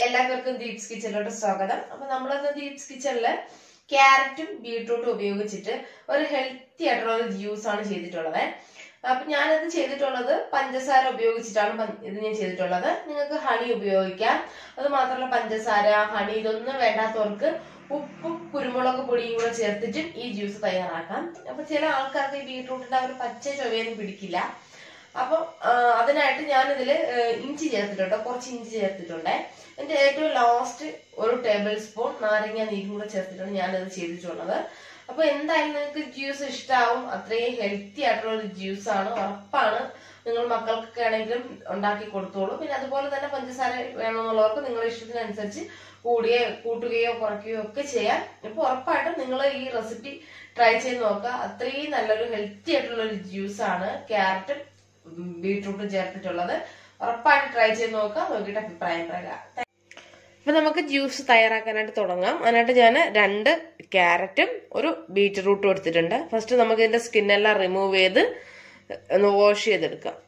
എല്ലാവർക്കും ദീപ്സ് കിച്ചണിലോട്ട് സ്വാഗതം അപ്പൊ നമ്മളിന്ന് ദീപ്സ് കിച്ചണില് ക്യാരറ്റും ബീട്രൂട്ടും ഉപയോഗിച്ചിട്ട് ഒരു ഹെൽത്തി ആയിട്ടുള്ള ഒരു ജ്യൂസ് ആണ് ചെയ്തിട്ടുള്ളത് അപ്പൊ ഞാനത് ചെയ്തിട്ടുള്ളത് പഞ്ചസാര ഉപയോഗിച്ചിട്ടാണ് പ- ഇത് ഞാൻ ചെയ്തിട്ടുള്ളത് നിങ്ങൾക്ക് ഹണി ഉപയോഗിക്കാം അത് മാത്രമല്ല പഞ്ചസാര ഹണി ഇതൊന്നും വേണ്ടാത്തവർക്ക് ഉപ്പും കുരുമുളക് പൊടിയും കൂടെ ചേർത്തിട്ടും ഈ ജ്യൂസ് തയ്യാറാക്കാം അപ്പൊ ചില ആൾക്കാർക്ക് ഈ ബീട്രൂട്ടിന്റെ ആ ഒരു പച്ച ചൊവയൊന്നും പിടിക്കില്ല അപ്പൊ അതിനായിട്ട് ഞാനിതിൽ ഇഞ്ചി ചേർത്തിട്ടുണ്ട് കുറച്ച് ഇഞ്ചി ചേർത്തിട്ടുണ്ട് എന്റെ ഏറ്റവും ലാസ്റ്റ് ഒരു ടേബിൾ സ്പൂൺ നാരങ്ങ നീരും കൂടെ ചേർത്തിട്ടാണ് ഞാനത് ചെയ്തിട്ടുള്ളത് അപ്പൊ എന്തായാലും നിങ്ങൾക്ക് ജ്യൂസ് ഇഷ്ടാവും അത്രയും ഹെൽത്തി ആയിട്ടുള്ള ഒരു ജ്യൂസ് ആണ് ഉറപ്പാണ് നിങ്ങൾ മക്കൾക്കൊക്കെ ആണെങ്കിലും ഉണ്ടാക്കി കൊടുത്തോളൂ പിന്നെ അതുപോലെ തന്നെ പഞ്ചസാര വേണമെന്നുള്ളവർക്ക് നിങ്ങളുടെ ഇഷ്ടത്തിനനുസരിച്ച് കൂടുകയോ കൂട്ടുകയോ കുറയ്ക്കുകയോ ഒക്കെ ചെയ്യാം ഇപ്പൊ ഉറപ്പായിട്ടും നിങ്ങൾ ഈ റെസിപ്പി ട്രൈ ചെയ്ത് നോക്കുക അത്രയും നല്ലൊരു ഹെൽത്തി ആയിട്ടുള്ള ഒരു ജ്യൂസ് ആണ് ക്യാരറ്റും ബീട്രൂട്ടും ചേർത്തിട്ടുള്ളത് ഉറപ്പായിട്ട് ട്രൈ ചെയ്ത് നോക്കുക നോക്കിയിട്ട് അഭിപ്രായം പറയാം അപ്പൊ നമുക്ക് ജ്യൂസ് തയ്യാറാക്കാനായിട്ട് തുടങ്ങാം അതിനായിട്ട് ഞാൻ രണ്ട് ക്യാരറ്റും ഒരു ബീറ്റ്റൂട്ടും എടുത്തിട്ടുണ്ട് ഫസ്റ്റ് നമുക്ക് ഇതിന്റെ സ്കിന്നെല്ലാം റിമൂവ് ചെയ്ത് ഒന്ന് വാഷ് ചെയ്തെടുക്കാം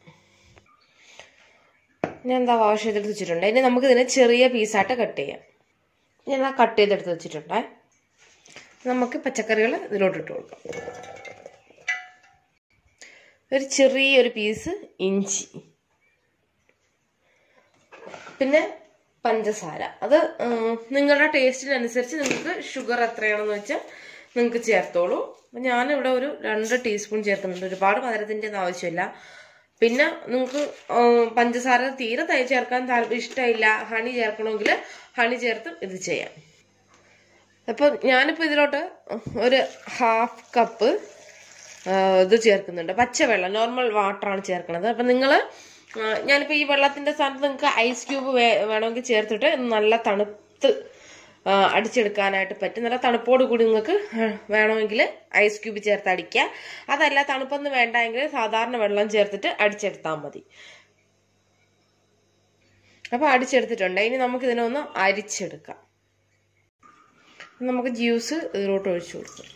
ഞാൻ എന്താ വാഷ് ചെയ്തെടുത്ത് വെച്ചിട്ടുണ്ട് ഇനി നമുക്ക് ഇതിനെ ചെറിയ പീസായിട്ട് കട്ട് ചെയ്യാം ഞാൻ ആ കട്ട് ചെയ്തെടുത്ത് വെച്ചിട്ടുണ്ട് നമുക്ക് പച്ചക്കറികൾ ഇതിലോട്ട് ഇട്ട് കൊടുക്കാം ഒരു ചെറിയൊരു പീസ് ഇഞ്ചി പിന്നെ പഞ്ചസാര അത് ഉം, നിങ്ങളുടെ ടേസ്റ്റിനനുസരിച്ച് നിങ്ങൾക്ക് ഷുഗർ എത്രയാണെന്ന് വെച്ചാൽ നിങ്ങൾക്ക് ചേർത്തോളൂ അപ്പം ഞാനിവിടെ ഒരു രണ്ട് ടീസ്പൂൺ ചേർക്കുന്നുണ്ട് ഒരുപാട് മധുരത്തിൻ്റെ ഒന്നും ആവശ്യമില്ല പിന്നെ നിങ്ങൾക്ക് ഉം, പഞ്ചസാര തീരെ തൈ ചേർക്കാൻ താല്പര്യം ഇഷ്ടമില്ല ഹണി ചേർക്കണമെങ്കിൽ ഹണി ചേർത്ത് ഇത് ചെയ്യാം അപ്പം ഞാനിപ്പോൾ ഇതിലോട്ട് ഒരു ഹാഫ് കപ്പ് ഇത് ചേർക്കുന്നുണ്ട് പച്ചവെള്ളം നോർമൽ വാട്ടറാണ് ചേർക്കുന്നത് അപ്പം നിങ്ങൾ ഞാനിപ്പോൾ ഈ വെള്ളത്തിൻ്റെ സ്ഥാനത്ത് നിങ്ങൾക്ക് ഐസ് ക്യൂബ് വേണമെങ്കിൽ ചേർത്തിട്ട് നല്ല തണുത്ത് ആ, അടിച്ചെടുക്കാനായിട്ട് പറ്റും നല്ല തണുപ്പോട് കൂടി നിങ്ങൾക്ക് വേണമെങ്കിൽ ഐസ് ക്യൂബ് ചേർത്ത് അടിക്കുക അതല്ല തണുപ്പൊന്നും വേണ്ടെങ്കിൽ സാധാരണ വെള്ളം ചേർത്തിട്ട് അടിച്ചെടുത്താൽ മതി അപ്പോൾ അടിച്ചെടുത്തിട്ടുണ്ട് ഇനി നമുക്ക് ഇതിനൊന്ന് അരിച്ചെടുക്കാം നമുക്ക് ജ്യൂസ് ഇതിലോട്ട് ഒഴിച്ചു കൊടുക്കാം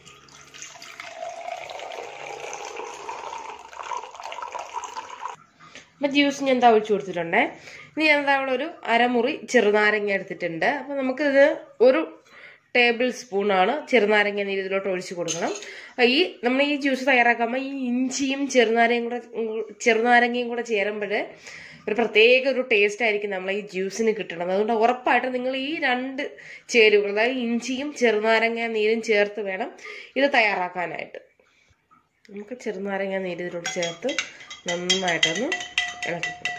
അപ്പം ജ്യൂസ് ഞാൻ എന്താ ഒഴിച്ചു കൊടുത്തിട്ടുണ്ടേ ഇനി ഞാൻ എന്താ ഇവിടെ ഒരു അരമുറി ചെറുനാരങ്ങ എടുത്തിട്ടുണ്ട് അപ്പം നമുക്കിത് ഒരു ടേബിൾ സ്പൂണാണ് ചെറുനാരങ്ങ നീര് ഇതിലോട്ട് ഒഴിച്ചു കൊടുക്കണം അപ്പൊ ഈ നമ്മൾ ഈ ജ്യൂസ് തയ്യാറാക്കുമ്പോൾ ഈ ഇഞ്ചിയും ചെറുനാരങ്ങയും കൂടെ ചെറുനാരങ്ങയും കൂടെ ചേരുമ്പോൾ ഒരു പ്രത്യേക ഒരു ടേസ്റ്റ് ആയിരിക്കും നമ്മൾ ഈ ജ്യൂസിന് കിട്ടുന്നത് അതുകൊണ്ട് ഉറപ്പായിട്ടും നിങ്ങൾ ഈ രണ്ട് ചേരുവകൾ അതായത് ഇഞ്ചിയും ചെറുനാരങ്ങ നീരും ചേർത്ത് വേണം ഇത് തയ്യാറാക്കാനായിട്ട് നമുക്ക് ചെറുനാരങ്ങ നീര് ഇതിലോട്ട് ചേർത്ത് നന്നായിട്ടൊന്ന് ഇളക്കി കൊടുക്കാം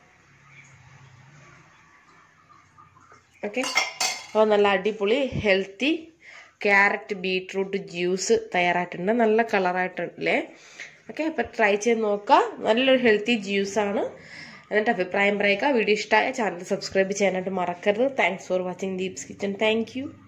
ഓക്കെ അപ്പോൾ നല്ല അടിപൊളി ഹെൽത്തി ക്യാരറ്റ് ബീട്രൂട്ട് ജ്യൂസ് തയ്യാറായിട്ടുണ്ട് നല്ല കളറായിട്ടല്ലേ ഓക്കെ അപ്പോൾ ട്രൈ ചെയ്ത് നോക്കുക നല്ലൊരു ഹെൽത്തി ജ്യൂസാണ് എന്നിട്ട് അഭിപ്രായം പറയുക വീഡിയോ ഇഷ്ടമായ ചാനൽ സബ്സ്ക്രൈബ് ചെയ്യാനായിട്ട് മറക്കരുത് thanks for watching Deep's kitchen thank U